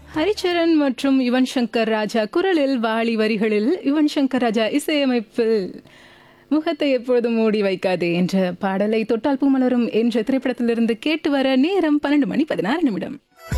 ஹரிச்சரன் மற்றும் யுவன் சங்கர் ராஜா குரலில் வாலி வரிகளில் யுவன் சங்கர் ராஜா இசையமைப்பில் முகத்தை எப்பொழுதும் மூடி வைக்காதே என்ற பாடலை தொட்டால் பூமலரும் என்ற திரைப்படத்திலிருந்து கேட்டு வர நேரம் பன்னெண்டு மணி பதினாறு நிமிடம்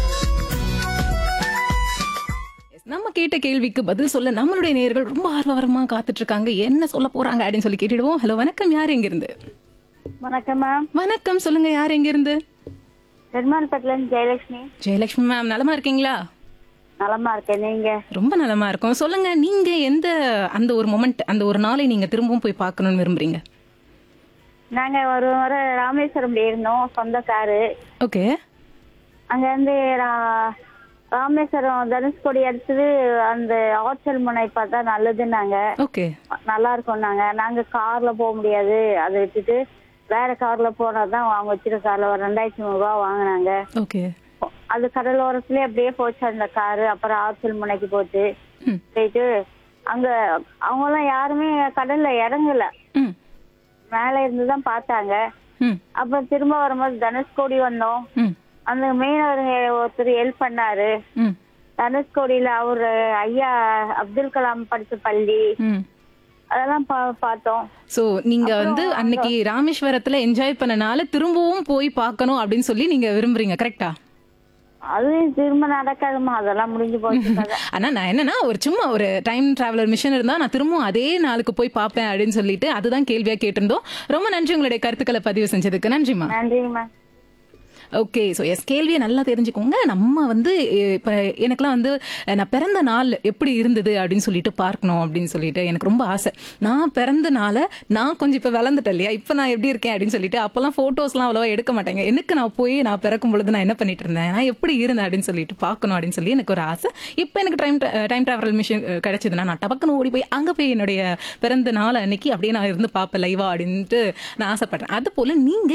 நம்ம கேட்ட கேள்விக்கு பதில் சொல்ல நம்மளுடைய நேயர்கள் ரொம்ப ஆர்வமா காத்துட்டு இருக்காங்க என்ன சொல்ல போறாங்க அப்படின்னு சொல்லி கேட்டுடுவோம் ஹலோ வணக்கம் யார் எங்கிருந்து வணக்கம் மேம் வணக்கம் சொல்லுங்க யார் எங்கிருந்து பெருமாள்பட்டில இருந்து ஜெயலட்சுமி ஜெயலட்சுமி மேம் நலமா இருக்கீங்களா நலமா இருக்கேன் நீங்க ரொம்ப நலமா இருக்கும் சொல்லுங்க நீங்க எந்த அந்த ஒரு மொமெண்ட் அந்த ஒரு நாளை நீங்க திரும்பவும் போய் பார்க்கணும்னு விரும்புறீங்க நாங்க ஒரு முறை ராமேஸ்வரம் இருந்தோம் சொந்த காரு ஓகே அங்க இருந்து ரா- ராமேஸ்வரம் தனுஷ்கோடி அடுத்தது அந்த ஆற்றல் முனை பார்த்தா நல்லதுன்னாங்க ஓகே நல்லா இருக்கும் நாங்க நாங்க கார்ல போக முடியாது அதை விட்டுட்டு வேற கார்ல போனாதான் அவங்க வச்சிருக்க கார்ல ஒரு ரெண்டாயிரத்தி நூறு ரூபா வாங்கினாங்க ஓகே அது கடலோரத்துலயே அப்படியே போச்சு அந்த காரு அப்புறம் ஆற்றல் முனைக்கு போச்சு ம் போயிட்டு அங்க அவங்க எல்லாம் யாருமே கடல்ல இறங்கல ம் மேல இருந்து தான் பார்த்தாங்க ம் அப்ப திரும்ப வரும்போது தனுஷ்கோடி வந்தோம் ம் அந்த மீனவருங்க ஒருத்தர் ஹெல்ப் பண்ணாரு ம் தனுஷ்கோடியில அவரு ஐயா அப்துல் கலாம் படிச்ச பள்ளி ம் அதெல்லாம் பா- பார்த்தோம் சோ நீங்க வந்து அன்னைக்கு ராமேஸ்வரத்துல என்ஜாய் பண்ணனால திரும்பவும் போய் பார்க்கணும் அப்படின்னு சொல்லி நீங்க விரும்புறீங்க கரெக்டா அது திரும்ப நடக்காதுமா அதெல்லாம் முடிஞ்சு போச்சு கதை. ஆனா நான் என்னன்னா ஒரு சும்மா ஒரு டைம் டிராவலர் மிஷன் இருந்தா நான் திரும்பவும் அதே நாளுக்கு போய் பார்ப்பேன் அப்படின்னு சொல்லிட்டு அதுதான் கேள்வியா கேட்டிருந்தோம் ரொம்ப நன்றி உங்களுடைய கருத்துக்களை பதிவு செஞ்சதுக்கு நன்றிமா நன்றிங்கம்மா ஓகே ஸோ எஸ் கேள்வியை நல்லா தெரிஞ்சுக்கோங்க நம்ம வந்து அஹ், இப்ப எனக்கெல்லாம் வந்து அஹ், நான் பிறந்த நாள் எப்படி இருந்தது அப்படின்னு சொல்லிட்டு பார்க்கணும் அப்படின்னு சொல்லிட்டு எனக்கு ரொம்ப ஆசை நான் பிறந்த நாளை நான் கொஞ்சம் இப்போ வளர்ந்துட்டேன் இல்லையா இப்போ நான் எப்படி இருக்கேன் அப்படின்னு சொல்லிட்டு அப்போல்லாம் ஃபோட்டோஸ்லாம் அவ்வளோவா எடுக்க மாட்டேங்க எனக்கு நான் போய் நான் பிறக்கும் பொழுது நான் என்ன பண்ணிட்டு இருந்தேன் நான் எப்படி இருந்தேன் அப்படின்னு சொல்லிட்டு பார்க்கணும் அப்படின்னு சொல்லி எனக்கு ஒரு ஆசை இப்போ எனக்கு டைம் டைம் டிராவல் மிஷின் கிடைச்சதுன்னா நான் டபக்குன்னு ஓடி போய் அங்கே போய் என்னுடைய பிறந்த நாள் அன்னைக்கு அப்படியே நான் இருந்து பார்ப்பேன் லைவா அப்படின்ட்டு நான் ஆசைப்படுறேன் அது போல நீங்க